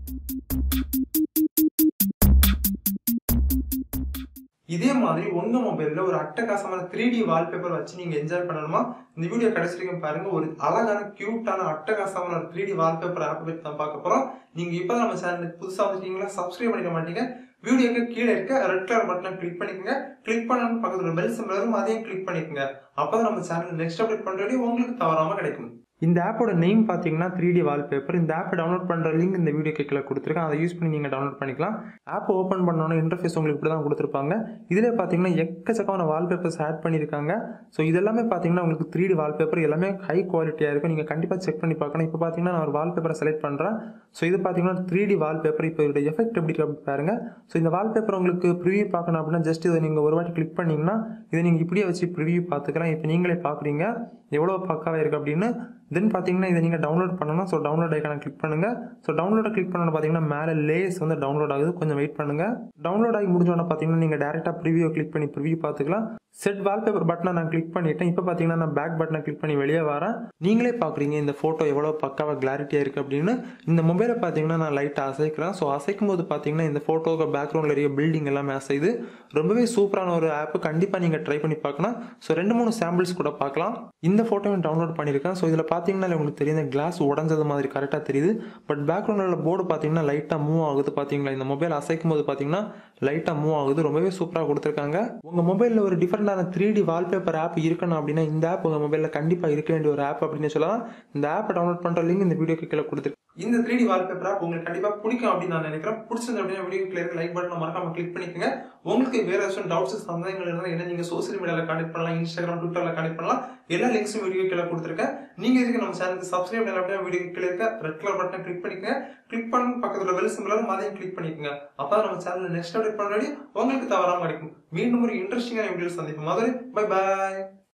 இதே மாதிரி உங்க மொபைல்ல ஒரு அட்டகாசமான த்ரீ டி வால்பேப்பர் வச்சு நீங்க என்ஜாய் பண்ணணுமா இந்த வீடியோ கடைசி வரைக்கும் பாருங்க ஒரு அழகான கியூட்டான அட்டகாசமான ஒரு த்ரீ டி வால்பேப்பர் ஆப் பத்தி தான் பார்க்க போறோம் நீங்க இப்ப நம்ம சேனலுக்கு புதுசா வந்துட்டீங்களா சப்ஸ்கிரைப் பண்ணிக்க மாட்டீங்க வீடியோக்கு கீழே இருக்க ரெட் கலர் பட்டனை கிளிக் பண்ணிக்கோங்க கிளிக் பண்ணணும் பக்கத்துல பெல் சிம்பிள் வரும் அதையும் கிளிக் பண்ணிக்கோங்க அப்பதான் நம்ம சேனல் நெக்ஸ்ட் அப்டேட் பண்ற video உங்களுக்கு தவறாம கிடைக்கும் இந்த ஆப்போட நேம் பார்த்தீங்கன்னா த்ரீ டி வால்பேப்பர் இந்த ஆப்பை டவுன்லோட் பண்ணுற லிங்க் இந்த வீடியோ கீழே கொடுத்துருக்கேன் அதை யூஸ் பண்ணி நீங்கள் டவுன்லோட் பண்ணிக்கலாம் ஆப் ஓப்பன் பண்ணோன்னா இன்டர்ஃபேஸ் உங்களுக்கு இப்படி தான் கொடுத்துருப்பாங்க இதில் பார்த்தீங்கன்னா எக்கச்சக்கமான வால்பேப்பர்ஸ் ஆட் பண்ணியிருக்காங்க ஸோ இதெல்லாமே பார்த்தீங்கன்னா உங்களுக்கு த்ரீ டி வால்பேப்பர் எல்லாமே ஹை குவாலிட்டியாக இருக்கும் நீங்கள் கண்டிப்பாக செக் பண்ணி பார்க்கணும் இப்போ பார்த்தீங்கன்னா நான் ஒரு வால்பேப்பரை செலக்ட் பண்ணுறேன் ஸோ இது பார்த்தீங்கன்னா த்ரீ டி வால்பேப்பர் இப்போ இதோட எஃபெக்ட் எப்படி இருக்கு அப்படி பாருங்க ஸோ இந்த வால்பேப்பர் உங்களுக்கு ப்ரிவியூ பார்க்கணும் அப்படின்னா ஜஸ்ட் இதை நீங்கள் ஒரு வாட்டி கிளிக் பண்ணீங்கன்னா இதை நீங்கள் இப்படியே வச்சு ப்ரிவியூ பார்த்துக்கலாம் இப்போ நீங்களே பார்க்குறீங்க எவ்வளோ பக்காவாக இருக்குது அப்படின்னு தென் பார்த்தீங்கன்னா இதை நீங்கள் டவுன்லோட் பண்ணணும் ஸோ டவுன்லோட் ஐக்கான கிளிக் பண்ணுங்கள் ஸோ டவுன்லோட கிளிக் பண்ணணும் பார்த்தீங்கன்னா மேலே லேஸ் வந்து டவுன்லோட் ஆகுது கொஞ்சம் வெயிட் பண்ணுங்கள் டவுன்லோட் ஆகி முடிஞ்சோடனே பார்த்தீங்கன்னா நீங்கள் டேரெக்டாக ப்ரிவியூ கிளிக் பண்ணி ப்ரிவியூ பார்த்துக்கலாம் செட் வால்பேப்பர் பட்டனை நான் கிளிக் பண்ணிட்டேன் இப்போ பார்த்தீங்கன்னா நான் பேக் பட்டனை கிளிக் பண்ணி வெளியே வரேன் நீங்களே பார்க்குறீங்க இந்த ஃபோட்டோ எவ்வளோ பக்காவாக கிளாரிட்டியாக இருக்குது அப்படின்னு இந்த மொபைலை பார்த்தீங்கன்னா நான் லைட்டாக அசைக்கிறேன் ஸோ அசைக்கும் போது பார்த்தீங்கன்னா இந்த ஃபோட்டோக்கு பேக்ரவுண்டில் இருக்க பில்டிங் எல்லாமே அசைது ரொம்பவே சூப்பரான ஒரு ஆப் கண்டிப்பாக நீங்கள் ட்ரை பண்ணி பார்க்கலாம் ஸோ ரெண்டு மூணு சாம்பிள்ஸ் கூட பார்க்கலாம் இந்த ஃபோட்டோவை டவுன்லோட் பண்ணியிருக்கேன் ஸோ இதில் பார்த்தீங்கன்னா உங்களுக்கு தெரியும் இந்த கிளாஸ் உடஞ்சது மாதிரி கரெக்டாக தெரியுது பட் பேக்ரவுண்டில் போர்டு பார்த்தீங்கன்னா லைட்டாக மூவ் ஆகுது பார்த்தீங்களா இந்த மொபைல் அசைக்கும் போது பார்த்தீங்கன்னா லைட்டாக மூவ் ஆகுது ரொம்பவே சூப்பராக கொடுத்துருக்காங்க உங்கள் மொபைலில் ஒரு டிஃப்ரெண்டான த்ரீ டி வால்பேப்பர் ஆப் இருக்கணும் அப்படின்னா இந்த ஆப் உங்கள் மொபைலில் கண்டிப்பாக இருக்க வேண்டிய ஒரு ஆப் அப்படின்னு சொல்லலாம் இந்த ஆப்பை டவுன்லோட் பண்ணுற லிங்க் இந்த வீடியோக்கு கீழே கொடுத்துருக்கு இந்த த்ரீ டி வால்பேப்பர் ஆப் உங்களுக்கு கண்டிப்பாக பிடிக்கும் அப்படின்னு நான் நினைக்கிறேன் பிடிச்சது அப்படின்னா வீடியோ கிளியர் லைக் பட்டன் மறக்காம கிளிக் பண்ணிக்கோங்க உங்களுக்கு வேற ஏதாச்சும் டவுட்ஸ் சந்தேகங்கள் இருந்தால் என்ன நீங்க சோசியல் மீடியாவில் கனெக்ட் பண்ணலாம் இன்ஸ்டாகிராம் ட்விட்டர்ல கனெக்ட் பண்ணலாம் எல்லா லிங்க்ஸும் வீடியோ கீழே கொடுத்துருக்கேன் நீங்க இதுக்கு நம்ம சேனலுக்கு சப்ஸ்கிரைப் பண்ணல அப்படின்னா வீடியோ கீழே இருக்க ரெட் கலர் பட்டனை கிளிக் பண்ணிக்கோங்க கிளிக் பண்ண பக்கத்துல பெல் சிம்பிளும் அதையும் கிளிக் பண்ணிக்கோங்க அப்பதான் நம்ம சேனல் நெக்ஸ்ட் அப்டேட் பண்ண உங்களுக்கு தவறாம கிடைக்கும் மீண்டும் ஒரு இன்ட்ரெஸ்டிங்கான வீடியோ சந்திப்போம் மதுரை பை பாய்